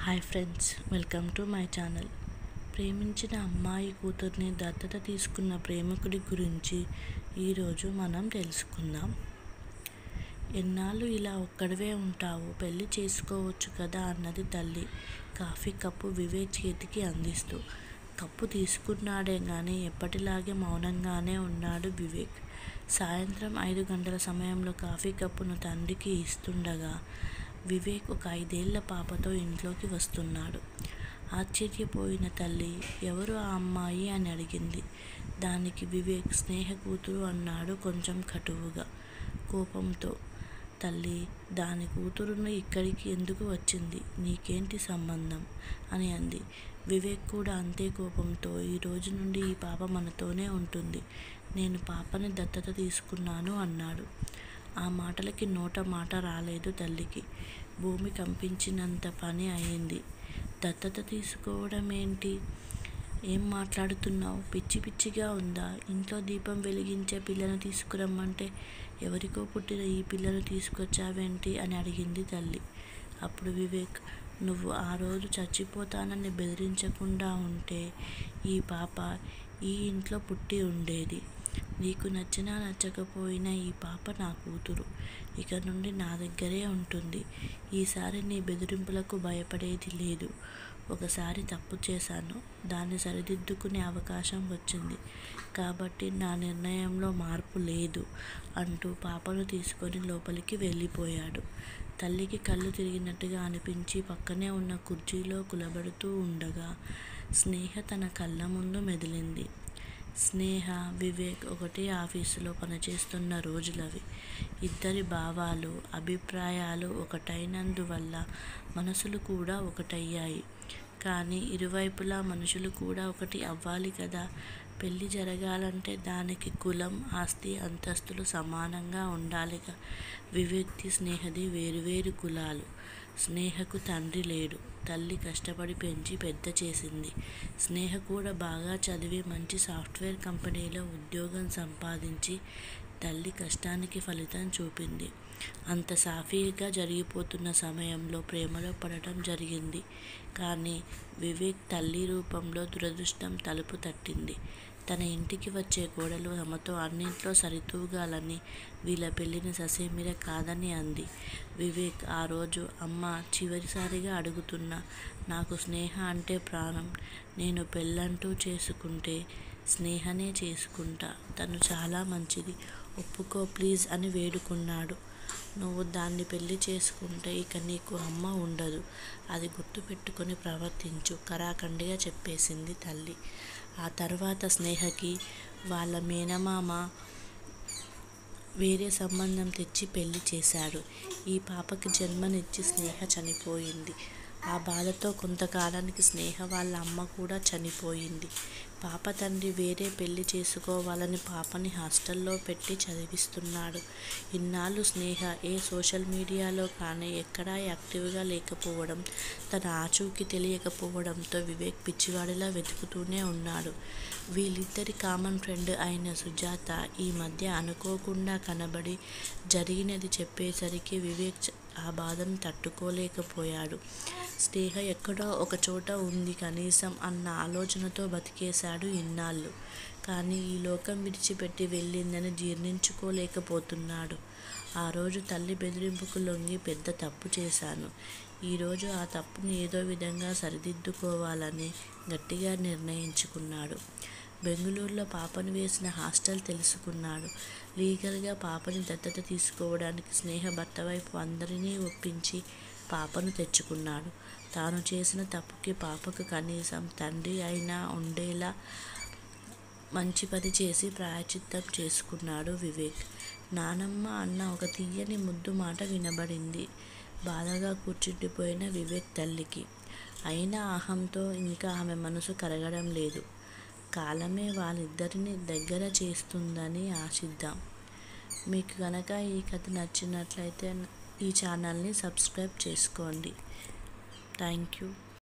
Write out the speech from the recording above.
hi friends welcome to my channel ప్రేమించిన అమ్మాయి కూతుర్ని దత్తత తీసుకున్న ప్రేమికుడి గురించి ఈరోజు మనం తెలుసుకుందాం ఎన్నాళ్ళు ఇలా ఒక్కడివే ఉంటావు పెళ్లి చేసుకోవచ్చు కదా అన్నది తల్లి కాఫీ కప్పు వివేక్ చేతికి అందిస్తూ కప్పు తీసుకున్నాడే కానీ ఎప్పటిలాగే మౌనంగానే ఉన్నాడు వివేక్ సాయంత్రం ఐదు గంటల సమయంలో కాఫీ కప్పును తండ్రికి ఇస్తుండగా వివేక్ ఒక ఐదేళ్ల పాపతో ఇంట్లోకి వస్తున్నాడు ఆశ్చర్యపోయిన తల్లి ఎవరు ఆ అమ్మాయి అని అడిగింది దానికి వివేక్ స్నేహ కూతురు అన్నాడు కొంచెం కటువుగా కోపంతో తల్లి దాని కూతురును ఇక్కడికి ఎందుకు వచ్చింది నీకేంటి సంబంధం అని అంది వివేక్ కూడా అంతే కోపంతో ఈ రోజు నుండి ఈ పాప మనతోనే ఉంటుంది నేను పాపని దత్తత తీసుకున్నాను అన్నాడు ఆ మాటలకి నోట మాట రాలేదు తల్లికి భూమి కంపించినంత పని అయింది దత్తత తీసుకోవడం ఏంటి ఏం మాట్లాడుతున్నావు పిచ్చి పిచ్చిగా ఉందా ఇంట్లో దీపం వెలిగించే పిల్లను తీసుకురమ్మంటే ఎవరికో పుట్టిన ఈ పిల్లను తీసుకొచ్చావేంటి అని అడిగింది తల్లి అప్పుడు వివేక్ నువ్వు ఆ రోజు చచ్చిపోతానని బెదిరించకుండా ఉంటే ఈ పాప ఈ ఇంట్లో పుట్టి ఉండేది నీకు నచ్చినా నచ్చకపోయినా ఈ పాప నా కూతురు ఇక నుండి నా దగ్గరే ఉంటుంది ఈసారి నీ బెదిరింపులకు భయపడేది లేదు ఒకసారి తప్పు చేశాను దాన్ని సరిదిద్దుకునే అవకాశం వచ్చింది కాబట్టి నా నిర్ణయంలో మార్పు లేదు అంటూ పాపను తీసుకొని లోపలికి వెళ్ళిపోయాడు తల్లికి కళ్ళు తిరిగినట్టుగా అనిపించి పక్కనే ఉన్న కుర్చీలో కులబడుతూ ఉండగా స్నేహ తన కళ్ళ ముందు మెదిలింది స్నేహ వివేక్ ఒకటే ఆఫీసులో పనిచేస్తున్న రోజులవి ఇద్దరి భావాలు అభిప్రాయాలు ఒకటైనందువల్ల మనసులు కూడా ఒకటయ్యాయి కానీ ఇరువైపులా మనుషులు కూడా ఒకటి అవ్వాలి కదా పెళ్ళి జరగాలంటే దానికి కులం ఆస్తి అంతస్తులు సమానంగా ఉండాలిగా వివేక్ది స్నేహది వేరువేరు కులాలు స్నేహకు తండ్రి లేడు తల్లి కష్టపడి పెంచి పెద్ద చేసింది స్నేహ కూడా బాగా చదివి మంచి సాఫ్ట్వేర్ కంపెనీలో ఉద్యోగం సంపాదించి తల్లి కష్టానికి ఫలితం చూపింది అంత సాఫీగా జరిగిపోతున్న సమయంలో ప్రేమలో పడటం జరిగింది కానీ వివేక్ తల్లి రూపంలో దురదృష్టం తలుపు తట్టింది తన ఇంటికి వచ్చే కోడలు తమతో అన్నింట్లో సరితూగాలని వీళ్ళ పెళ్లిని ససేమిర కాదని అంది వివేక్ ఆ రోజు అమ్మ చివరిసారిగా అడుగుతున్నా నాకు స్నేహ అంటే ప్రాణం నేను పెళ్ళంటూ చేసుకుంటే స్నేహనే చేసుకుంటా తను చాలా మంచిది ఒప్పుకో ప్లీజ్ అని వేడుకున్నాడు నువ్వు దాన్ని పెళ్లి చేసుకుంటే ఇక నీకు అమ్మ ఉండదు అది గుర్తుపెట్టుకొని ప్రవర్తించు కరాఖండిగా చెప్పేసింది తల్లి ఆ తర్వాత స్నేహకి వాళ్ళ మేనమామ వేరే సంబంధం తెచ్చి పెళ్లి చేశాడు ఈ పాపకి జన్మనిచ్చి స్నేహ చనిపోయింది ఆ బాధతో కొంతకాలానికి స్నేహ వాళ్ళ అమ్మ కూడా చనిపోయింది పాప తండ్రి వేరే పెళ్లి చేసుకోవాలని పాపని హాస్టల్లో పెట్టి చదివిస్తున్నాడు ఇన్నాళ్ళు స్నేహ ఏ సోషల్ మీడియాలో కానీ ఎక్కడా యాక్టివ్గా లేకపోవడం తన ఆచూకీ తెలియకపోవడంతో వివేక్ పిచ్చివాడిలా వెతుకుతూనే ఉన్నాడు వీళ్ళిద్దరి కామన్ ఫ్రెండ్ అయిన సుజాత ఈ మధ్య అనుకోకుండా కనబడి జరిగినది చెప్పేసరికి వివేక్ ఆ బాధను తట్టుకోలేకపోయాడు స్నేహ ఎక్కడో ఒక చోట ఉంది కనీసం అన్న ఆలోచనతో బతికేశాడు ఇన్నాళ్ళు కానీ ఈ లోకం విడిచిపెట్టి వెళ్ళిందని జీర్ణించుకోలేకపోతున్నాడు ఆ రోజు తల్లి బెదిరింపుకు లొంగి పెద్ద తప్పు చేశాను ఈరోజు ఆ తప్పుని ఏదో విధంగా సరిదిద్దుకోవాలని గట్టిగా నిర్ణయించుకున్నాడు బెంగళూరులో పాపను వేసిన హాస్టల్ తెలుసుకున్నాడు లీగల్గా పాపని దత్తత తీసుకోవడానికి స్నేహ భర్త వైపు అందరినీ ఒప్పించి పాపను తెచ్చుకున్నాడు తాను చేసిన తప్పుకి పాపకు కనీసం తండ్రి అయినా ఉండేలా మంచి పని చేసి ప్రాయచిత్తం చేసుకున్నాడు వివేక్ నానమ్మ అన్న ఒక తీయని ముద్దు మాట వినబడింది బాధగా కూర్చుండిపోయిన వివేక్ తల్లికి అయినా అహంతో ఇంకా ఆమె మనసు కరగడం లేదు కాలమే వాళ్ళిద్దరిని దగ్గర చేస్తుందని ఆశిద్దాం మీకు కనుక ఈ కథ నచ్చినట్లయితే ఈ ఛానల్ని సబ్స్క్రైబ్ చేసుకోండి థ్యాంక్ యూ